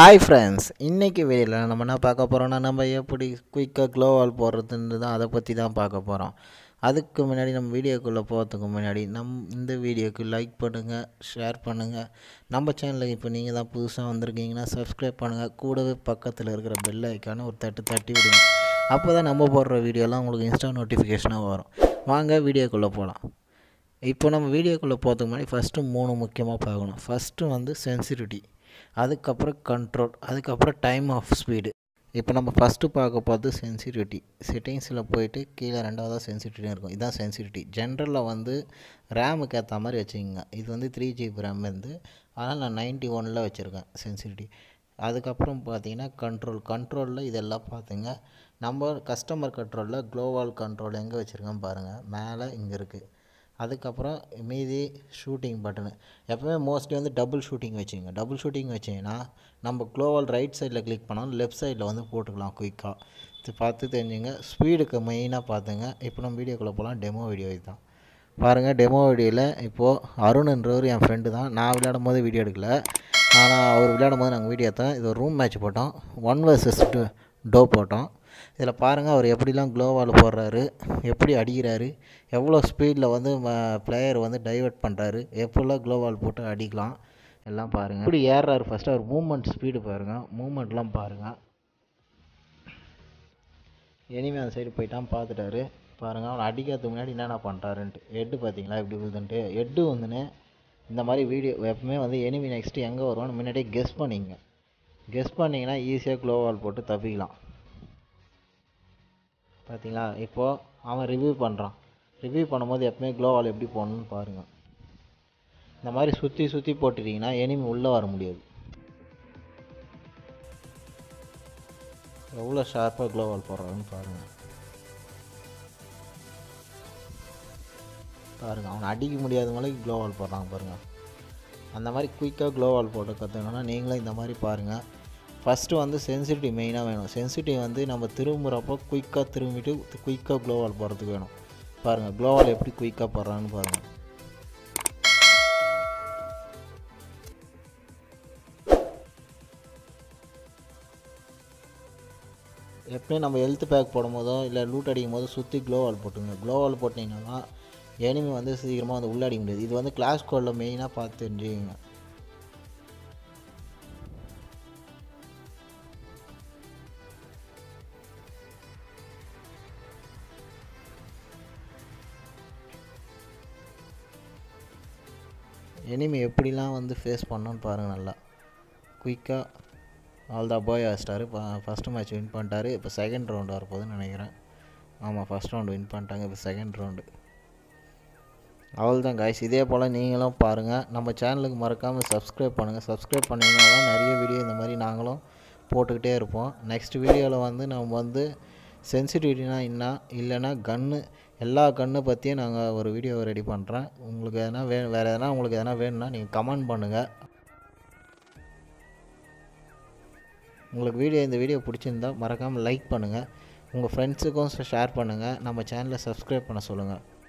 hi friends இன்றைக்கி வீடியோவில் நம்ம என்ன பார்க்க போகிறோம்னா நம்ம எப்படி குயிக்காக க்ளோ வால் போடுறதுன்னு தான் அதை பற்றி தான் பார்க்க போகிறோம் அதுக்கு முன்னாடி நம்ம வீடியோக்குள்ளே போகிறதுக்கு முன்னாடி நம் இந்த வீடியோக்கு லைக் பண்ணுங்கள் ஷேர் பண்ணுங்கள் நம்ம சேனலுக்கு இப்போ நீங்கள் தான் புதுசாக வந்திருக்கீங்கன்னா சப்ஸ்கிரைப் பண்ணுங்கள் கூடவே பக்கத்தில் இருக்கிற பெல் ஐக்கான ஒரு தட்டு தட்டி விடுங்க அப்போ தான் நம்ம போடுற வீடியோலாம் உங்களுக்கு இன்ஸ்டா நோட்டிஃபிகேஷனாக வரும் வாங்க வீடியோக்குள்ளே போகலாம் இப்போ நம்ம வீடியோக்குள்ளே போகிறதுக்கு முன்னாடி ஃபஸ்ட்டு மூணு முக்கியமாக பார்க்கணும் ஃபஸ்ட்டு வந்து சென்சிட்டிவிட்டி அதுக்கப்புறம் கண்ட்ரோல் அதுக்கப்புறம் டைம் ஆஃப் ஸ்பீடு இப்போ நம்ம ஃபஸ்ட்டு பார்க்க போகிறது சென்சிட்டிவிட்டி செட்டிங்ஸில் போயிட்டு கீழே ரெண்டாவதாக சென்சிட்டிவிட்டி இருக்கும் இதுதான் சென்சிட்டிவிட்டி ஜென்ரலில் வந்து ரேமுக்கு ஏற்ற மாதிரி வச்சுக்கோங்க இது வந்து த்ரீ ஜிபி ரேம் இருந்து அதனால் நான் நைன்ட்டி ஒனில் வச்சுருக்கேன் சென்சிட்டிவிட்டி அதுக்கப்புறம் பார்த்தீங்கன்னா கண்ட்ரோல் கண்ட்ரோலில் இதெல்லாம் பார்த்துங்க நம்ம கஸ்டமர் கண்ட்ரோலில் க்ளோவால் கண்ட்ரோல் எங்கே வச்சுருக்கேன் பாருங்கள் மேலே இங்கே இருக்குது அதுக்கப்புறம் மீதி ஷூட்டிங் பட்டனு எப்போவுமே மோஸ்ட்லி வந்து டபுள் ஷூட்டிங் வச்சுங்க டபுள் ஷூட்டிங் வச்சிங்கன்னா நம்ம க்ளோவல் ரைட் சைடில் கிளிக் பண்ணாலும் லெஃப்ட் சைடில் வந்து போட்டுக்கலாம் குயிக்காக இது பார்த்து தெரிஞ்சுங்க ஸ்பீடுக்கு மெயினாக பார்த்துங்க இப்போ நம்ம வீடியோக்குள்ளே போகலாம் டெமோ வீடியோ இதுதான் பாருங்கள் டெமோ வீடியோவில் இப்போது அருண்ன்றவர் என் ஃப்ரெண்டு தான் நான் விளையாடும் போது வீடியோ எடுக்கல ஆனால் அவர் விளையாடும் போது நாங்கள் வீடியோ எடுத்தோம் இது ஒரு ரூம் மேட்ச் போட்டோம் ஒன் வர்சஸ் டோ போட்டோம் இதில் பாருங்கள் அவர் எப்படிலாம் க்ளோவால் போடுறாரு எப்படி அடிக்கிறாரு எவ்வளோ ஸ்பீடில் வந்து பிளேயர் வந்து டைவர்ட் பண்ணுறாரு எப்படிலாம் க்ளோவால் போட்டு அடிக்கலாம் எல்லாம் பாருங்கள் எப்படி ஏறுறாரு ஃபஸ்ட்டு அவர் மூமெண்ட் ஸ்பீடு பாருங்கள் மூமெண்ட்லாம் பாருங்கள் எனிமே அந்த சைடு போயிட்டான் பார்த்துட்டாரு பாருங்கள் அவனை அடிக்கிறதுக்கு முன்னாடி என்னென்ன பண்ணுறாருன்ட்டு ஹெட்டு பார்த்தீங்களா எப்படி விழுதுன்ட்டு ஹெட்டு வந்துன்னு இந்த மாதிரி வீடியோ எப்பவுமே வந்து எனிமி நெக்ஸ்ட்டு எங்கே வருவான்னு முன்னாடியே கெஸ் பண்ணிங்க கெஸ் பண்ணிங்கன்னா ஈஸியாக க்ளோவால் போட்டு தப்பிக்கலாம் பார்த்தீங்களா இப்போது அவன் ரிவ்யூ பண்ணுறான் ரிவ்யூ பண்ணும்போது எப்பவுமே க்ளோவால் எப்படி போடணும்னு பாருங்கள் இந்த மாதிரி சுற்றி சுற்றி போட்டுட்டிங்கன்னா எனிமி உள்ளே வர முடியாது எவ்வளோ ஷார்ப்பாக க்ளோவால் போடுறான்னு பாருங்கள் பாருங்கள் அவனை அடிக்க முடியாத மாதிரி க்ளோவால் போடுறாங்க பாருங்கள் அந்த மாதிரி குயிக்காக க்ளோவால் போட்டு கற்றுக்கணுன்னா நீங்களும் இந்த மாதிரி பாருங்கள் ஃபஸ்ட்டு வந்து சென்சிட்டிவ் மெயினாக வேணும் சென்சிட்டிவ் வந்து நம்ம திரும்புகிறப்போ குயிக்காக திரும்பிட்டு குயிக்காக க்ளோவால் போடுறதுக்கு வேணும் பாருங்கள் க்ளோவால் எப்படி குயிக்காக போடுறான்னு பாருங்கள் எப்படியும் நம்ம ஹெல்த் பேக் போடும் போதோ இல்லை லூட் அடிக்கும் போதோ சுற்றி க்ளோவால் போட்டுங்க க்ளோவால் போட்டிங்கன்னா தான் எனிமி வந்து சீக்கிரமாக வந்து உள்ளே அடிக்க முடியாது இது வந்து கிளாஸ் கோடில் மெயினாக பார்த்து தெரிஞ்சுக்கோங்க எனிமி எப்படிலாம் வந்து ஃபேஸ் பண்ணோன்னு பாருங்கள் நல்லா குயிக்காக ஆல் தான் போய் ஆஸ்டார் இப்போ ஃபஸ்ட்டு மேட்ச் வின் பண்ணிட்டாரு இப்போ செகண்ட் ரவுண்டு வரப்போகுதுன்னு நினைக்கிறேன் ஆமாம் ஃபஸ்ட் ரவுண்டு வின் பண்ணிட்டாங்க இப்போ செகண்ட் ரவுண்டு அவள் தான் காய்ஸ் இதே போல் நீங்களும் பாருங்கள் நம்ம சேனலுக்கு மறக்காமல் சப்ஸ்கிரைப் பண்ணுங்கள் சப்ஸ்கிரைப் பண்ணிங்கன்னா தான் நிறைய வீடியோ இந்த மாதிரி நாங்களும் போட்டுக்கிட்டே இருப்போம் நெக்ஸ்ட் வீடியோவில் வந்து நம்ம வந்து சென்சிட்டிவிட்டினா என்ன இல்லைன்னா கன்று எல்லா கன்று பற்றியும் நாங்கள் ஒரு வீடியோ ரெடி பண்ணுறேன் உங்களுக்கு எதனா வே வேறு எதனா உங்களுக்கு எதனா வேணும்னா நீங்கள் கமெண்ட் பண்ணுங்கள் உங்களுக்கு வீடியோ இந்த வீடியோ பிடிச்சிருந்தா மறக்காமல் லைக் பண்ணுங்கள் உங்கள் ஃப்ரெண்ட்ஸுக்கும் ஷேர் பண்ணுங்கள் நம்ம சேனலை சப்ஸ்கிரைப் பண்ண சொல்லுங்கள்